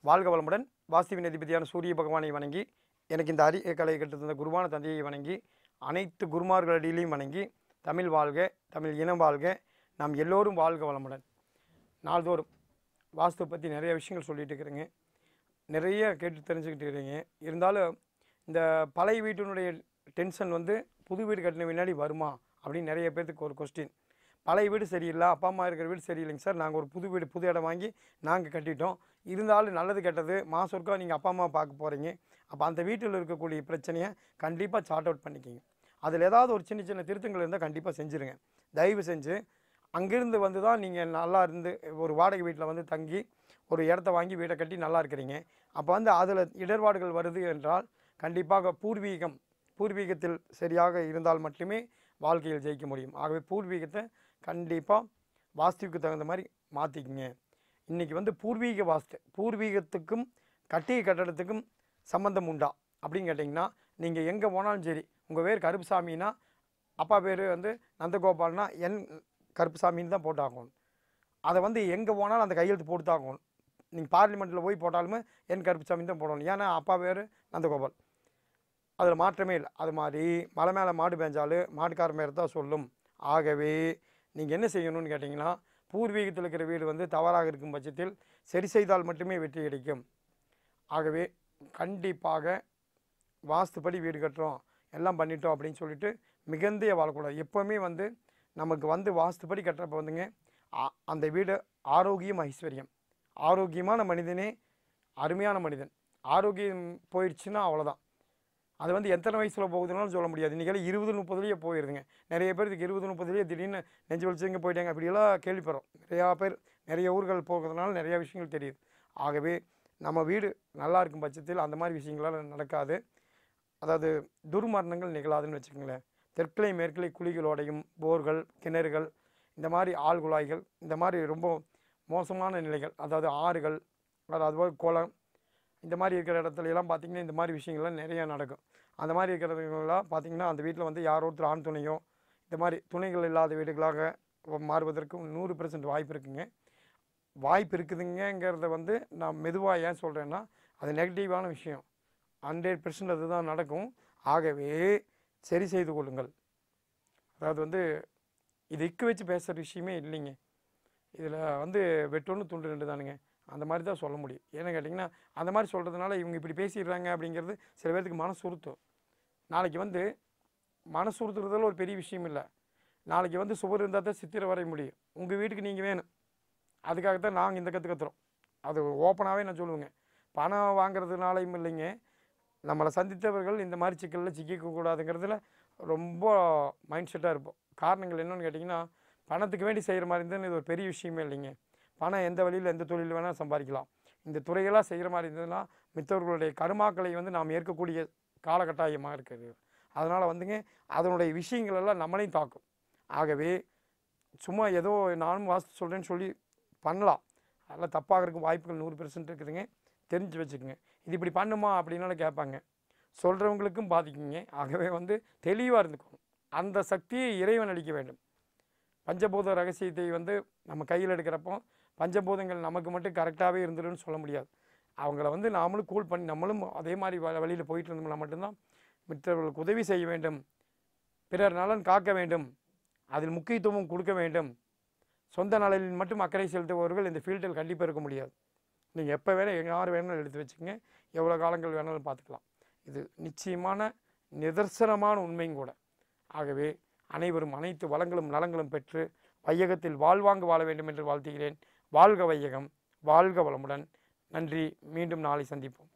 வாழ்க வளமுடன் வாஸ்துவின் அதிபதியான சூரிய பகவானை வணங்கி எனக்கு இந்த அரிய கலை கற்று தந்த குருவான தந்தையை வணங்கி அனைத்து குருமார்களிடையிலையும் வணங்கி தமிழ் வாழ்க தமிழ் இனம் வாழ்க நாம் எல்லோரும் வாழ்க வளமுடன் நாள்தோறும் வாஸ்து பற்றி நிறைய விஷயங்கள் சொல்லிட்டு இருக்கிறேங்க நிறைய கேட்டு தெரிஞ்சுக்கிட்டு இருக்கிறீங்க இருந்தாலும் இந்த பழைய வீட்டினுடைய டென்ஷன் வந்து புது வீடு கட்டின பின்னாடி வருமா அப்படின்னு நிறைய பேர்த்துக்கு ஒரு கொஸ்டின் பழைய வீடு சரியில்லை அப்பா அம்மா இருக்கிற வீடு சரியில்லைங்க சார் நாங்கள் ஒரு புது வீடு புது இடம் வாங்கி நாங்கள் கட்டிட்டோம் இருந்தாலும் நல்லது கெட்டது மாதம் ஒருக்கா நீங்கள் அப்பா அம்மா பார்க்க போகிறீங்க அப்போ அந்த வீட்டில் இருக்கக்கூடிய பிரச்சனையை கண்டிப்பாக சார்ட் அவுட் பண்ணிக்கிங்க அதில் ஏதாவது ஒரு சின்ன சின்ன திருத்தங்கள் இருந்தால் கண்டிப்பாக செஞ்சுருங்க தயவு செஞ்சு அங்கேருந்து வந்து தான் நீங்கள் நல்லா இருந்து ஒரு வாடகை வீட்டில் வந்து தங்கி ஒரு இடத்த வாங்கி வீடை கட்டி நல்லா இருக்கிறீங்க அப்போ வந்து அதில் இடர்பாடுகள் வருது என்றால் கண்டிப்பாக பூர்வீகம் பூர்வீகத்தில் சரியாக இருந்தால் மட்டுமே வாழ்க்கையில் ஜெயிக்க முடியும் ஆகவே பூர்வீகத்தை கண்டிப்பாக வாஸ்துவுக்கு தகுந்த மாதிரி மாற்றிக்கிங்க இன்றைக்கி வந்து பூர்வீக வாஸ்து பூர்வீகத்துக்கும் கட்டிய கட்டடத்துக்கும் சம்மந்தம் உண்டா அப்படின்னு கேட்டிங்கன்னா நீங்கள் எங்கே போனாலும் சரி உங்கள் பேர் கருப்புசாமின்னா அப்பா பேர் வந்து நந்தகோபால்னா என் கருப்புசாமின்னு தான் போட்டாகணும் அதை வந்து எங்கே போனாலும் அந்த கையெழுத்து போட்டு தான் ஆகணும் நீங்கள் பார்லிமெண்ட்டில் போய் போட்டாலுமே என் கருப்புசாமி தான் போடணும் ஏன்னா அப்பா பேர் நந்தகோபால் அதில் மாற்றமே இல்லை அது மாதிரி மலை மேலே மாடு பேஞ்சாலும் மாட்டுக்கார பேர் தான் சொல்லும் ஆகவே நீங்கள் என்ன செய்யணும்னு கேட்டிங்கன்னா பூர்வீகத்தில் இருக்கிற வீடு வந்து தவறாக இருக்கும் பட்சத்தில் சரி செய்தால் மட்டுமே வெற்றி கிடைக்கும் ஆகவே கண்டிப்பாக வாஸ்துப்படி வீடு கட்டுறோம் எல்லாம் பண்ணிட்டோம் அப்படின்னு சொல்லிட்டு மிகுந்தைய வாழக்கூடாது எப்போவுமே வந்து நமக்கு வந்து வாஸ்துப்படி கட்டுறப்ப வந்துங்க ஆ- அந்த வீடு ஆரோக்கியம் ஐஸ்வர்யம் ஆரோக்கியமான மனிதனே அருமையான மனிதன் ஆரோக்கியம் போயிடுச்சுன்னா அவ்வளோதான் அது வந்து எத்தனை வயசில் போகுதுனாலும் சொல்ல முடியாது இன்றைக்கெல்லாம் இருபது முப்பதுலேயே போயிடுதுங்க நிறைய பேருக்கு இருபது முப்பதுலேயே திடீர்னு நெஞ்சு வலிச்சுங்க போயிட்டாங்க அப்படியெல்லாம் கேள்விப்படுறோம் நிறையா பேர் நிறைய ஊர்கள் போகிறதுனால நிறைய விஷயங்கள் தெரியுது ஆகவே நம்ம வீடு நல்லா இருக்கும் பட்சத்தில் அந்த மாதிரி விஷயங்களால் நடக்காது அதாவது துர்மரணங்கள் நிகழாதுன்னு வச்சுக்கோங்களேன் தெற்கிளை மேற்கிளை குழிகளோடையும் போர்கள் கிணறுகள் இந்த மாதிரி ஆள் குழாய்கள் இந்த மாதிரி ரொம்ப மோசமான நிலைகள் அதாவது ஆறுகள் அதாவது போல் குளம் இந்த மாதிரி இருக்கிற இடத்துல எல்லாம் பார்த்தீங்கன்னா இந்த மாதிரி விஷயங்கள்லாம் நிறையா நடக்கும் அந்த மாதிரி இருக்கிறதுலாம் பார்த்தீங்கன்னா அந்த வீட்டில் வந்து யாரோ ஒருத்தர் ஆண் துணையோ இந்த மாதிரி துணைகள் இல்லாத வீடுகளாக மாறுவதற்கு நூறு பெர்சன்ட் வாய்ப்பு இருக்குங்க வாய்ப்பு இருக்குதுங்கங்கிறத வந்து நான் மெதுவாக ஏன் சொல்கிறேன்னா அது நெகட்டிவான விஷயம் ஹண்ட்ரட் பெர்சன்ட் அதுதான் நடக்கும் ஆகவே சரி செய்து கொள்ளுங்கள் அதாவது வந்து இது இக்கு வச்சு பேசுகிற விஷயமே இல்லைங்க இதில் வந்து வெட்டொன்று துண்டு ரெண்டு தானுங்க அந்த மாதிரி தான் சொல்ல முடியும் ஏன்னு கேட்டிங்கன்னா அந்த மாதிரி சொல்கிறதுனால இவங்க இப்படி பேசிடுறாங்க அப்படிங்கிறது சில பேர்த்துக்கு மனசு உறுத்தும் நாளைக்கு வந்து மனசு உறுத்துறதுல ஒரு பெரிய விஷயம் இல்லை நாளைக்கு வந்து சுவர் இருந்தால் தான் சித்திரை வரைய முடியும் உங்கள் வீட்டுக்கு நீங்கள் வேணும் அதுக்காக தான் நாங்கள் இந்த கற்று கத்துறோம் அது ஓப்பனாகவே நான் சொல்லுவேங்க பணம் வாங்குறதுனாலையும் இல்லைங்க நம்மளை சந்தித்தவர்கள் இந்த மாதிரி சிக்கலில் சிக்கிக்க கூடாதுங்கிறதுல ரொம்ப மைண்ட் செட்டாக இருப்போம் காரணங்கள் என்னன்னு கேட்டிங்கன்னா பணத்துக்கு வேண்டி செய்கிற மாதிரி இருந்தால் இது ஒரு பெரிய விஷயமே இல்லைங்க பணம் எந்த வழியில் எந்த தொழில் வேணால் சம்பாதிக்கலாம் இந்த துறைகளாக செய்கிற மாதிரி இருந்ததுன்னா மித்தவர்களுடைய கருமாக்களை வந்து நாம் ஏற்கக்கூடிய காலகட்டாயமாக இருக்குது அதனால் வந்துங்க அதனுடைய விஷயங்கள் எல்லாம் நம்மளையும் தாக்கும் ஆகவே சும்மா ஏதோ நானும் வாஸ்து சொல்கிறேன்னு சொல்லி பண்ணலாம் அதெல்லாம் தப்பாகிறதுக்கு வாய்ப்புகள் நூறு பெர்சன்ட் இருக்குதுங்க தெரிஞ்சு வச்சுக்கோங்க இது இப்படி பண்ணுமா அப்படின்னாலும் கேட்பாங்க சொல்கிறவங்களுக்கும் பாதிக்குங்க ஆகவே வந்து தெளிவாக இருந்துக்கணும் அந்த சக்தியை இறைவன் அளிக்க வேண்டும் பஞ்சபூத ரகசியத்தை வந்து நம்ம கையில் எடுக்கிறப்போ பஞ்சபூதங்கள் நமக்கு மட்டும் கரெக்டாகவே இருந்துடும்னு சொல்ல முடியாது அவங்கள வந்து நாமளும் கூல் பண்ணி நம்மளும் அதே மாதிரி வ வழியில் போயிட்டு இருந்தோம்னா மட்டும்தான் மற்றவர்களுக்கு உதவி செய்ய வேண்டும் பிறர் நலன் காக்க வேண்டும் அதில் முக்கியத்துவம் கொடுக்க வேண்டும் சொந்த நலனில் மட்டும் அக்கறை செலுத்துபவர்கள் இந்த ஃபீல்டில் கண்டிப்பாக இருக்க முடியாது நீங்கள் எப்போ வேணால் யார் வேணாலும் எடுத்து வச்சுக்கோங்க எவ்வளோ காலங்கள் வேணாலும் பார்த்துக்கலாம் இது நிச்சயமான நிதர்சனமான உண்மையும் கூட ஆகவே அனைவரும் அனைத்து வளங்களும் நலங்களும் பெற்று வையகத்தில் வாழ்வாங்கு வாழ வேண்டும் என்று வாழ்த்துகிறேன் வாழ்க வையகம் வாழ்க வளமுடன் நன்றி மீண்டும் நாளை சந்திப்போம்